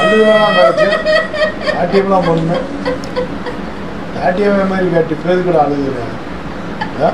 பல்லுலாம் கழிச்சு ஆட்டியம்லாம் பண்ணு ஆட்டியமே மாதிரி கட்டி பேருக்கிட அழுகுறேன் ஆ?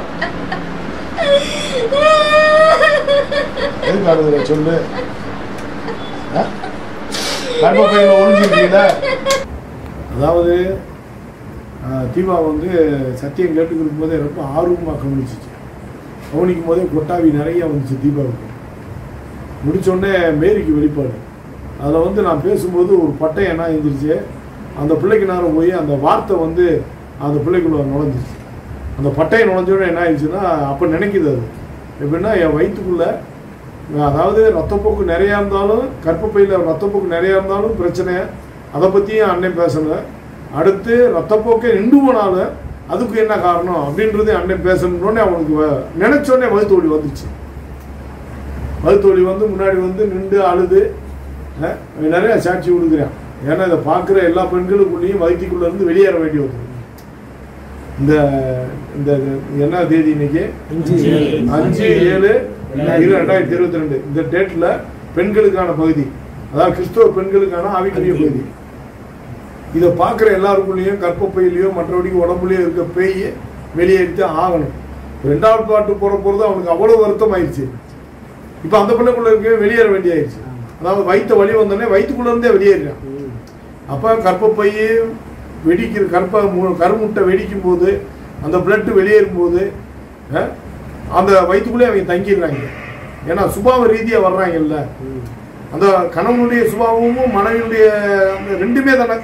எதுக்கு அழுகுற சொல்லு ஆ? கர்ப்பப்பையில ஒளிஞ்சிருக்கீல அதாவது ஆ, தீபா வந்து சத்தியம் கேட்டுக்கிட்டு போதே ரொம்ப ஆர்வமாக கவனிச்சிச்சு கவனிக்கும் போதே கொட்டாவி நிறைய வந்துச்சு தீபாவுக்கு முடிச்சோடனே மேரிக்கு வெளிப்பாடு அதில் வந்து நான் பேசும்போது ஒரு பட்டை என்ன எழுந்திருச்சு அந்த பிள்ளைக்கு நேரம் போய் அந்த வார்த்தை வந்து அந்த பிள்ளைக்குள்ள நுழைஞ்சிச்சு அந்த பட்டையை நுழைஞ்சோடனே என்ன ஆயிடுச்சுன்னா அப்போ நினைக்குது அது எப்படின்னா என் வயிற்றுக்குள்ள அதாவது ரத்தப்போக்கு நிறையா இருந்தாலும் கர்ப்பப்பையில் ரத்தப்போக்கு நிறையா இருந்தாலும் பிரச்சனை அதை பற்றியும் அண்ணன் பேசணும் அடுத்து ரத்தப்போக்கே நின்று போனாலும் அதுக்கு என்ன காரணம் அப்படின்றது அண்ணன் பேசணுன்னே அவனுக்கு வ- நினைச்சோடனே வயிற்று வலி வந்துச்சு வயிற்று வலி வந்து முன்னாடி வந்து நின்று அழுது அஹ், அவன் நிறைய சாட்சி கொடுக்குறான் ஏன்னா இதை பார்க்குற எல்லா பெண்களுக்குள்ளேயும் வயிற்றுக்குள்ள இருந்து வெளியேற வேண்டி வருது இந்த இந்த என்ன தேதி இன்னைக்கு அஞ்சு ஏழு. அஞ்சு ஏழு இரு ரெண்டாயிரத்தி இருபத்தி ரெண்டு இந்த டேட்ல பெண்களுக்கான பகுதி அதாவது கிறிஸ்தவ பெண்களுக்கான ஆவிக்குரிய பகுதி இதை பார்க்குற எல்லாருக்குள்ளேயும் கர்ப்பப்பையிலையோ மற்றபடிக்கு உடம்புலையோ இருக்க பேயை வெளியேறித்து ஆகணும் ரெண்டாவது பாட்டு போற போகிறது அவனுக்கு அவ்வளோ வருத்தம் ஆயிடுச்சு இப்போ அந்த பிள்ளைக்குள்ள இருக்க வெளியேற வேண்டியாயிருச்சு அதாவது வயிற்று வலி வந்தோடனே வயிற்றுக்குள்ள இருந்தே வெளியேறான் ம். அப்போ கர்ப்பப்பையே வெடிக்கிற கர்ப்ப மு- கருமுட்டை வெடிக்கும் போது அந்த பிளட்டு வெளியேறும் போது அஹ், அந்த வயிற்றுக்குள்ளே அவங்க தங்கிடுறாங்க ஏன்னா சுபாவ ரீதியாக வர்றாங்கல்ல ம். அந்த கணவனுடைய சுபாவமும் மனைவியுடைய அந்த ரெண்டுமே தானே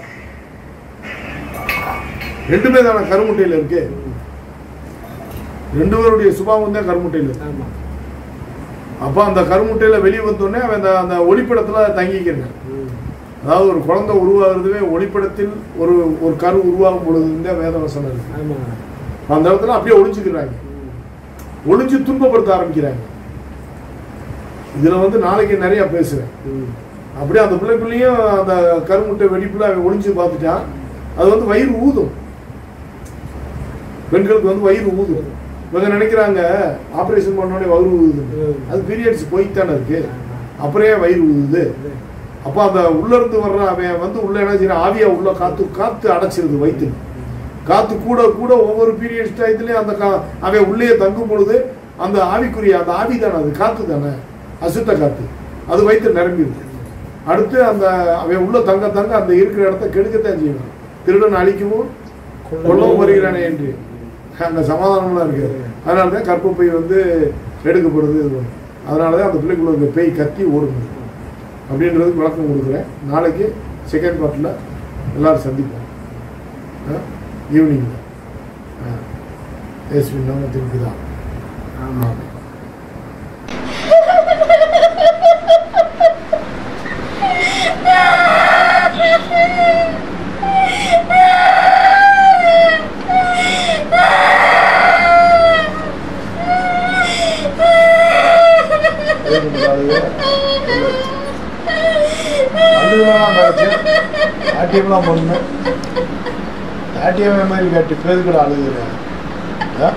ரெண்டுமே தானே கருமுட்டையில் இருக்கு ரெண்டு பேருடைய சுபாவம் தான் கருமுட்டையில் இருக்கு ஆமா அப்போ அந்த கருமுட்டையில் வெளியே வந்தோடனே அவன் அந்த அந்த ஒளிப்படத்தில் தங்கிக்கிறான் ம். அதாவது ஒரு குழந்தை உருவாகிறதுவே ஒளிப்படத்தில் ஒரு ஒரு கரு உருவாகும் பொழுது வேத வசனம் இருக்கு ஆமா அந்த இடத்துல அப்படியே ஒளிஞ்சுக்கிறாங்க ம். ஒளிஞ்சு துன்பப்படுத்த ஆரம்பிக்கிறாங்க இதுல வந்து நாளைக்கு நிறைய பேசுவேன் ம். அப்படியே அந்த பிள்ளைக்குள்ளேயும் அந்த கருமுட்டை வெடிப்புல அவன் ஒளிஞ்சு பார்த்துட்டான் அது வந்து வயிறு ஊதும் பெண்களுக்கு வந்து வயிறு ஊதும் இவங்க நினைக்கிறாங்க ஆபரேஷன் பண்ணோடனே வயிறு ஊதுது ம். அது பீரியட்ஸ் போய்த்தானே இருக்கு ஆமா. அப்புறம் ஏன் வயிறு ஊதுது இது. அப்போ அந்த உள்ள இருந்து வர்ற அவன் வந்து உள்ள என்ன செய்யறான் ஆவியா உள்ள காத்து காத்து அடைச்சிருது வயிற்று காத்து கூட கூட ஒவ்வொரு பீரியட்ஸ் டயத்துலயும் அந்த கா அவன் உள்ளே தங்கும் பொழுது அந்த ஆவிக்குரிய அந்த ஆவி தானே அது காத்து தானே அசுத்த காத்து அது வயிற்று நிரம்பிடுது அடுத்து அந்த அவன் உள்ள தங்க தங்க அந்த இருக்கிற இடத்த கெடுக்கத்தான் செய்வான் திருடன் அழிக்கவும் கொல்லவும் வருகிறானே என்று அங்கே சமாதானம்லாம் இருக்கு அதனால தான் கற்பப்பை வந்து எடுக்கப்படுது இது பண்ணும். அதனால தான் அந்த பிள்ளைக்குள்ள இருக்க பேய் கத்தி ஓடுது அப்படின்றதுக்கு விளக்கம் கொடுக்குறேன் நாளைக்கு செகண்ட் பார்ட்டில் எல்லாரும் சந்திப்போம் ஈவினிங்கில் எஸ் நாமத்திற்கு தான் ஆமா பல்லுலாம் கழிச்சு ஆட்டியம்லாம் பண்ணு ஆட்டியமே மாதிரி கட்டி பேருக்கிட அழுகுறேன் ஆ?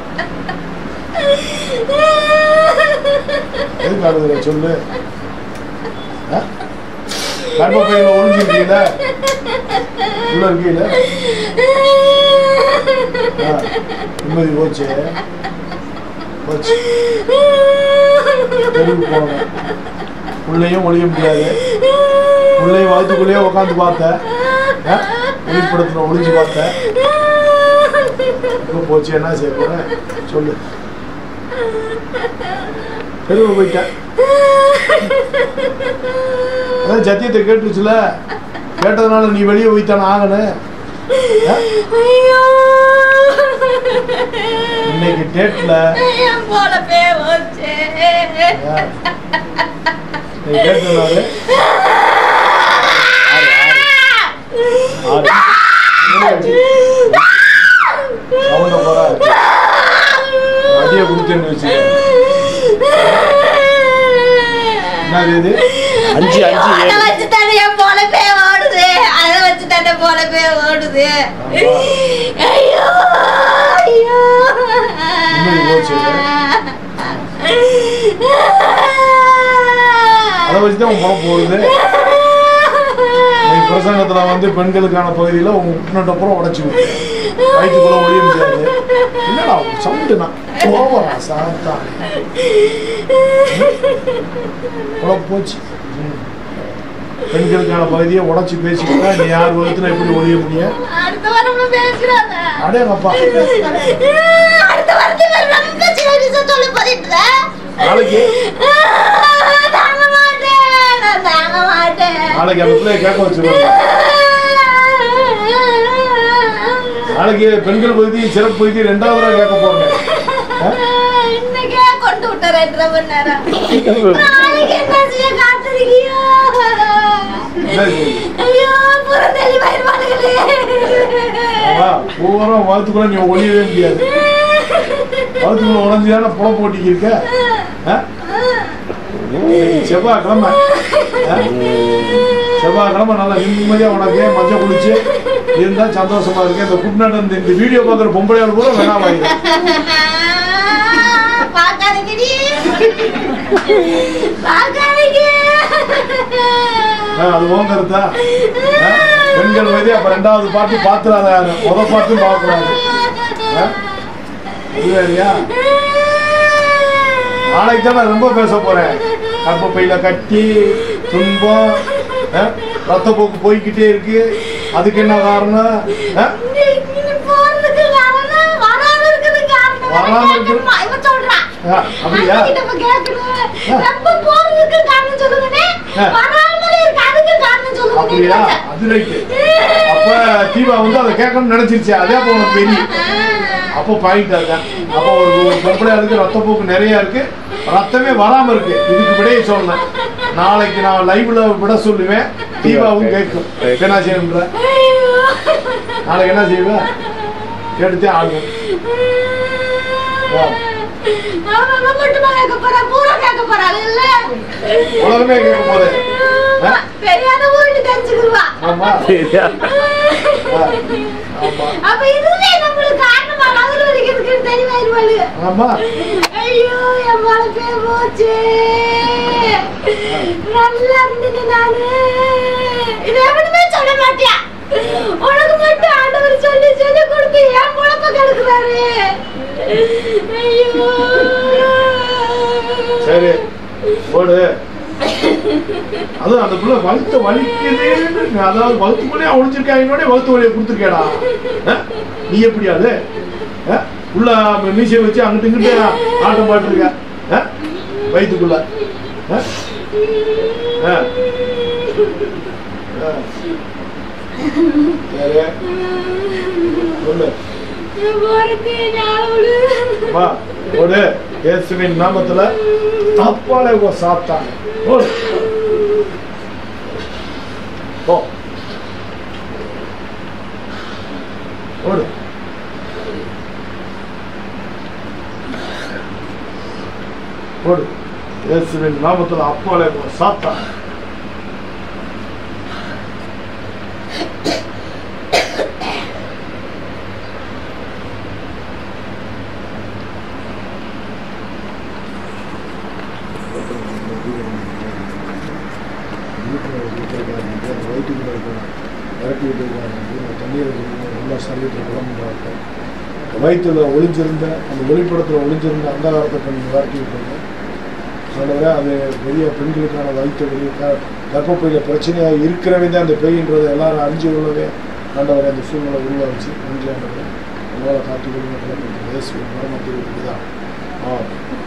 எதுக்கு அழுகுற சொல்லு ஆ? கர்ப்பப்பையில ஒளிஞ்சிருக்கீல உள்ள இருக்கீல ஆ, நிம்மதி போச்சு போச்சு தெருவுக்கு போனேன் உள்ளேயும் ஒளிய முடியாது உள்ளேயும் வகுத்துக்குள்ளேயே உட்காந்து பார்த்தேன் ஆ? ஒளிப்படத்தில் ஒளிஞ்சு பார்த்தேன் இப்போ போச்சு என்ன செய்ய போறேன் சொல்லு தெருவில் போயிட்டேன் அதான் சத்தியத்தை கேட்டுச்சுல கேட்டதுனால நீ வெளியே போய்த்தானே ஆகணும் ஆ? இன்னைக்கு டேட்ல என் போல பே வச்சே நீ கேட்டதுனால ஆறு ஆறு சவுண்ட போறா அடியை கொடுத்தேன்னு வச்சு என்ன இது அஞ்சு அஞ்சு அதை ஏழு வச்சு தானே என் போல பே ஓடுது அதை வச்சு தானே போல பே ஓடுது ஐயோ ஐயோ நிம்மதி போச்சு. அதை வச்சு தான் உன் படம் போகுது நீ பிரசங்கத்துல வந்து பெண்களுக்கான பகுதியில உங்க முட்டினட்டப்புறம் உடைச்சு விட்டு வயிற்றுக்குள்ள ஒழிய முடியாது என்னடா சவுண்டு நான் ஓவரா சாத்தா உழப்பு போச்சு ம். பெண்களுக்கான பகுதியை உடைச்சு பேசிக்கிட்டா நீ யார் விதத்துல எப்படி ஒழிய முடியும் அடுத்த வாரம் பேசுறாங்க அடேங்கப்பா அடுத்த வாரத்தில் ரொம்ப சின்ன விஷயம் சொல்லி போதிட்டு நாளைக்கு தாங்க மாட்டேன் நான் தாங்க மாட்டேன் நாளைக்கு அந்த பிள்ளைய கேட்க வச்சுருவாங்க நாளைக்கு பெண்கள் பகுதி சிறப்பு பகுதி ரெண்டாவது தடவை கேட்க போறேன் ஆ? இன்னைக்கே கொண்டு விட்ட ரெண்டரை மணி நேரம் நாளைக்கு என்ன செய்ய காத்திருக்கியோ என்ன செய்யுது? ஐயோ புறந்தள்ளி பயிர்வாளுகளே ஆமா, பூரா வகுத்துக்குள்ள நீ ஒழியவே முடியாது வகுத்துக்குள்ள உடஞ்சியான புல போட்டிக்கு இருக்க ஆ? இன்னைக்கு செவ்வாய்க்கிழமை ஆ? செவ்வாய்க்கிழமை நல்லா நிம்மதியா உனக்கு மஞ்சள் குளிச்சு இருந்தா சந்தோஷமா இருக்கு இந்த குட்நாட் இந்த இந்த வீடியோ பார்க்குற பொம்பளையால் கூட வேணா வாங்க பார்க்காதீங்கடி பார்க்காதீங்க அது உன் கருத்தா ஆ? பெண்கள் வயது அப்ப ரெண்டாவது பாட்டு பாத்துறாத யாரும் முத பாட்டும் பார்க்கக்கூடாது ஆ? இது வேறையா நாளைக்கு தான் நான் ரொம்ப பேச போறேன் கர்ப்பப்பையில கட்டி துன்பம் ஆ? ரத்தப்போக்கு போய்க்கிட்டே இருக்கு அதுக்கு என்ன காரணம் ஆ? நீ போறதுக்கு காரணம் வராம இருக்கிறதுக்கு காரணம் வராம இருக்கிறது- கேட்கணுமா? இவன் சொல்றான். ஆ, அப்படியா அண்ணன் கிட்ட போய் கேட்கணும். ஆ. ரொம்ப போறதுக்கு காரணம் சொல்லுங்கண்ணே. ஆ. வராமலே இருக்க அதுக்கு காரணம் சொல்லுங்க அப்படியா நீங்க. அது ரைட்டு அப்ப தீபா வந்து அதை கேட்கணும்னு நினைச்சிருச்சு அதே அப்ப உனக்கு தெரியும் அப்போ பாயிண்ட் அதுதான் அப்போ ஒரு ஒரு பொம்பளை இருக்கு ரத்தப்போக்கு நிறைய இருக்கு ரத்தமே வராம இருக்கு இதுக்கு விடையை சொன்னேன் நாளைக்கு நான் லைவ்ல விட சொல்லுவேன் தீபாவும் கேட்கும் இப்ப என்ன செய்யணுன்ற ஐயோ. நாளைக்கு என்ன செய்வேன் கேட்டுத்தே ஆகும் வா. அவன் மட்டுமா கேட்க போறான், பூரா கேட்க போறான், இல்ல? உலகமே கேட்க போகுது ஆ? தெரியாத ஊருக்கு தெரிஞ்சுக்கிடுவா ஆமா சரியா ஆ. ஆமா அப்ப இதுவே நம்மளுக்கு காரணமா மதுரை வரைக்கும் இருக்குன்னு தெளிவாயிருவாளு ஆமா ஐயோ என் வாழ்க்கை போச்சு நல்லா இருந்தது நானு இது எவனுமே சொல்ல மாட்டியா உனக்கு மட்டும் ஆண்டவர் சொல்லி சொல்லி கொடுத்து என் குழப்ப கெடுக்கிறாரு ஐயோ சரி ஓடு அதுவும் அந்த பிள்ளை வகுத்த வலிக்குதுன்னு அதாவது வகுத்துக்குள்ளே ஒழிச்சிருக்காங்க வகுத்து வழியை கொடுத்துருக்கேடா ஆ? நீ எப்படி அது ஆ? உள்ள மீசையை வச்சு அங்கிட்டு இங்கிட்டு ஆட்டம் பாட்டுருக்க ஆ? வயித்துக்குள்ள ஆ? ஆ. ஆ. சரி சொல்லு போறதுக்கு ஞாபகம் வா ஓடு இயேசுவின் நாமத்துல தப்பாலே ஓ சாத்தான் ஓடு போ ஓடு ஓடு இயேசுவின் நாமத்துல அப்பாலே ஓ சாத்தான் வயிற்றுல ஒளிஞ்சிருந்த அந்த ஒளிப்படத்தில் ஒளிஞ்சிருந்த அந்த காலத்தை கொஞ்சம் விரட்டி விட்டுருங்க அதனால அது பெரிய பெண்களுக்கான வயிற்று பெரிய க- கர்ப்பப்பையில் பிரச்சனையாக இருக்கிறவே தான் அந்த பெய்ன்றதை எல்லாரும் அறிஞ்சு கொள்ளவே ஆண்டவரை அந்த சூழ்நிலை உருவாச்சு நன்றி ஆண்டவரை உங்களால் காட்டி கொடுங்க இயேசுவின் மரணத்தில் இப்படிதான் ஆ